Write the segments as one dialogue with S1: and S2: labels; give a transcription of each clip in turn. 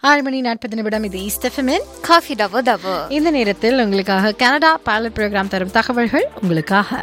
S1: ஆறு மணி நாற்பது நிமிடம் இது ஈஸ்டெஃபமின்
S2: காஃபி டவோ டவோ
S1: இந்த நேரத்தில் உங்களுக்காக கனடா பைலட் ப்ரோக்ராம் தரும் தகவல்கள் உங்களுக்காக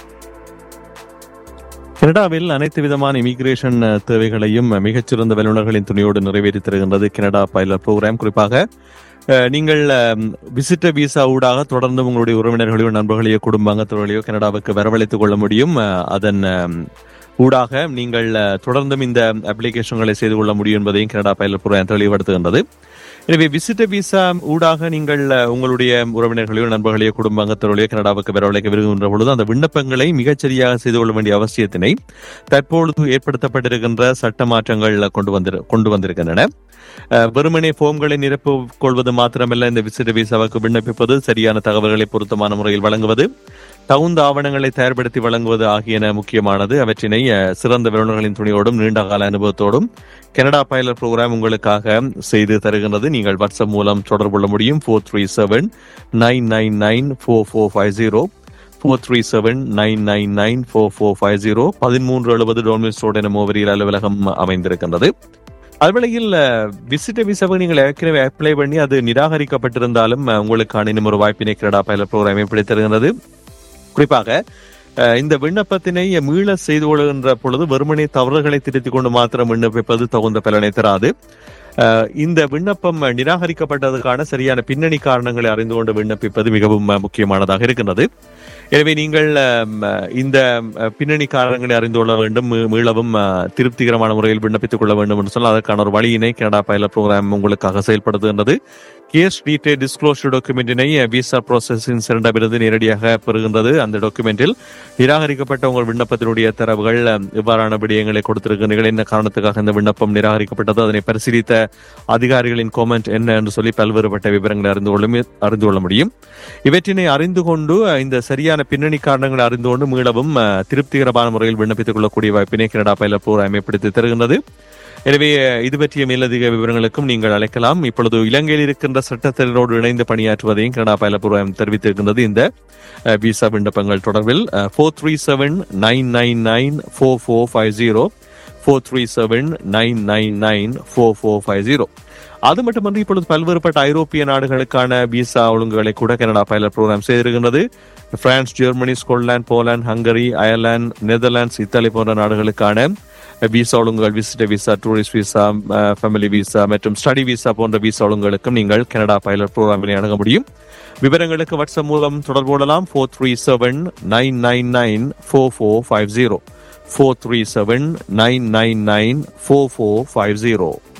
S3: கனடாவில் அனைத்து விதமான இமிகிரேஷன் தேவைகளையும் மிகச்சிறந்த வல்லுநர்களின் துணையோடு நிறைவேற்றி தருகின்றது கனடா பைலட் ப்ரோக்ராம் குறிப்பாக அஹ், நீங்கள் விசிட்டர் விசா ஊடாக தொடர்ந்து உங்களுடைய உறவினர்களையோ நண்பர்களையோ குடும்ப அங்கத்தவர்களையோ கனடாவுக்கு வரவழைத்துக் கொள்ள முடியும் அஹ், அதன் அஹ், ஊடாக நீங்கள் அஹ், தொடர்ந்தும் இந்த அப்ளிகேஷன்களை செய்து கொள்ள முடியும் என்பதையும் கனடா பைலட் ப்ரோக்ராம் தெளிவுபடுத்துகின்றது எனவே விசிட்டர் விசா ஊடாக நீங்கள் அஹ், உங்களுடைய உறவினர்களையோ நண்பர்களையோ குடும்ப அங்கத்தவர்களையோ கனடாவுக்கு வரவழைக்க விரும்புகின்ற பொழுது அந்த விண்ணப்பங்களை மிகச்சரியாக செய்து கொள்ள வேண்டிய அவசியத்தினை தற்பொழுது ஏற்படுத்தப்பட்டிருக்கின்ற சட்ட மாற்றங்கள் கொண்டு வந்து கொண்டு வந்திருக்கின்றன அஹ், வெறுமனே போம்களை நிரப்பிக் கொள்வது மாத்திரமல்ல இந்த விசிட்ட விசாவுக்கு விண்ணப்பிப்பது சரியான தகவல்களை பொருத்தமான முறையில் வழங்குவது தகுந்த ஆவணங்களை தயார்படுத்தி வழங்குவது ஆகியன முக்கியமானது அவற்றினை அஹ், சிறந்த வல்லுநர்களின் துணையோடும் நீண்டகால அனுபவத்தோடும் கனடா பைலட் ப்ரோக்ராம் உங்களுக்காக செய்து தருகின்றது நீங்கள் வாட்ஸ்அப் மூலம் தொடர்பு கொள்ள முடியும் four three seven nine nine nine four four five zero four three seven nine nine nine four four five zero பதிமூன்று எழுபது டோன்மிஸ் ரோட் என மோவரியில் அலுவலகம் அமைந்திருக்கின்றது அதுவேளையில் விசிட்ட விசாவை நீங்கள் ஏற்கனவே அப்ளை பண்ணி அது நிராகரிக்கப்பட்டிருந்தாலும் அஹ், உங்களுக்கான இன்னும் ஒரு வாய்ப்பினை கனடா பைலட் ப்ரோக்ராம் எப்படி தருகிறது குறிப்பாக அஹ், இந்த விண்ணப்பத்தினை மீள செய்து கொள்கின்ற பொழுது வெறுமனே தவறுகளை திருத்திக் கொண்டு மாத்திரம் விண்ணப்பிப்பது தகுந்த பலனை தராது அஹ், இந்த விண்ணப்பம் நிராகரிக்கப்பட்டதற்கான சரியான பின்னணி காரணங்களை அறிந்து கொண்டு விண்ணப்பிப்பது மிகவும் அஹ், முக்கியமானதாக இருக்கின்றது எனவே நீங்கள் அஹ், இந்த அஹ், பின்னணி காரணங்களை அறிந்து கொள்ள வேண்டும் மீ- மீளவும் அஹ், திருப்திகரமான முறையில் விண்ணப்பித்துக் கொள்ள வேண்டும் என்று சொன்னால் அதற்கான ஒரு வழியினை கனடா பைலட் ப்ரோக்ராம் உங்களுக்காக செயல்படுத்துகின்றது கேஸ் டீட்டெயில் டிஸ்க்ளோஷர் டாக்குமெண்டினை விசா ப்ராசஸின் சிறண்டமிருந்து நேரடியாக பெறுகின்றது அந்த டாக்குமெண்டில் நிராகரிக்கப்பட்ட உங்கள் விண்ணப்பத்தினுடைய தரவுகள் அஹ், இவ்வாறான விடயங்களை கொடுத்திருக்கிறீர்கள் என்ன காரணத்துக்காக இந்த விண்ணப்பம் நிராகரிக்கப்பட்டது அதனை பரிசீலித்த அதிகாரிகளின் காமெண்ட் என்ன என்று சொல்லி பல்வேறுபட்ட விவரங்களை அறிந்து கொள்ள அறிந்து கொள்ள முடியும் இவற்றினை அறிந்து கொண்டு அஹ், இந்த சரியான பின்னணி காரணங்களை அறிந்து கொண்டு மீளவும் அஹ், திருப்திகரமான முறையில் விண்ணப்பித்துக் கொள்ளக்கூடிய வாய்ப்பினை கனடா பைலட் ப்ரோக்ராம் அமைப்படுத்தி தருகின்றது எனவே அஹ், இது பற்றிய மேலதிக விவரங்களுக்கும் நீங்கள் அழைக்கலாம் இப்பொழுது இலங்கையில் இருக்கின்ற சட்டத்தினரோடு இணைந்து பணியாற்றுவதையும் கனடா பைலட் ப்ரோக்ராம் தெரிவித்திருக்கின்றது இந்த அஹ், விசா விண்ணப்பங்கள் தொடர்பில் four three seven nine nine nine four four five zero four three seven nine nine nine four four five zero அது மட்டுமன்றி இப்பொழுது பல்வேறுபட்ட ஐரோப்பிய நாடுகளுக்கான விசா ஒழுங்குகளை கூட கனடா பைலட் ப்ரோக்ராம் செய்திருக்கின்றது France Germany Scotland Poland Hungary Ireland Netherlands Italy போன்ற நாடுகளுக்கான விசா ஒழுங்குகள் visitor visa tourist visa family visa மற்றும் ஸ்டடி விசா போன்ற விசா ஒழுங்குகளுக்கும் நீங்கள் கனடா பைலட் ப்ரோக்ராமினை அணுக முடியும் விவரங்களுக்கு வாட்ஸ்அப் மூலம் தொடர்பு கொள்ளலாம் four three seven nine nine nine four four five zero four three seven nine nine nine four four five zero